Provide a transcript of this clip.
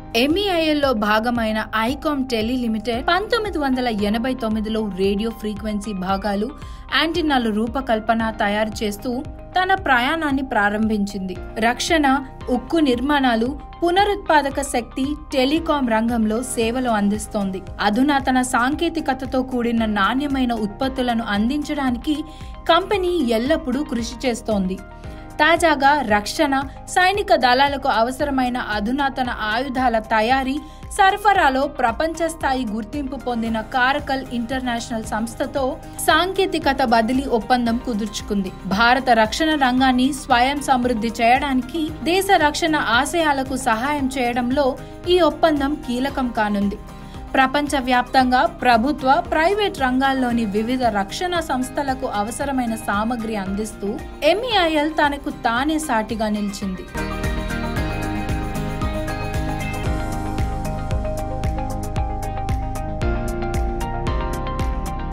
ఎంఈఐఎల్ లో భాగమైన ICOMM tele limited పంతొమ్మిది వందల ఎనభై తొమ్మిదిలో రేడియో ఫ్రీక్వెన్సీ భాగాలు యాంటీనాల రూపకల్పన తయారు చేస్తూ తన ప్రయాణాన్ని ప్రారంభించింది రక్షణ ఉక్కు నిర్మాణాలు పునరుత్పాదక శక్తి టెలికాం రంగంలో సేవలు అందిస్తోంది అధునాతన సాంకేతికతతో కూడిన నాణ్యమైన ఉత్పత్తులను అందించడానికి కంపెనీ ఎల్లప్పుడూ కృషి చేస్తోంది తాజాగా రక్షణ సైనిక దళాలకు అవసరమైన అధునాతన ఆయుధాల తయారీ సరఫరాలో ప్రపంచ స్థాయి గుర్తింపు పొందిన కారకల్ ఇంటర్నేషనల్ సంస్థతో సాంకేతికత బదిలీ ఒప్పందం కుదుర్చుకుంది భారత రక్షణ రంగాన్ని స్వయం సమృద్ధి చేయడానికి దేశ రక్షణ ఆశయాలకు సహాయం చేయడంలో ఈ ఒప్పందం కీలకం కానుంది ప్రపంచవ్యాప్తంగా ప్రభుత్వ ప్రైవేట్ రంగాల్లోని వివిధ రక్షణ సంస్థలకు అవసరమైన సామగ్రి అందిస్తూ ఎంఈఐఎల్ తనకు తానే సాటిగా నిలిచింది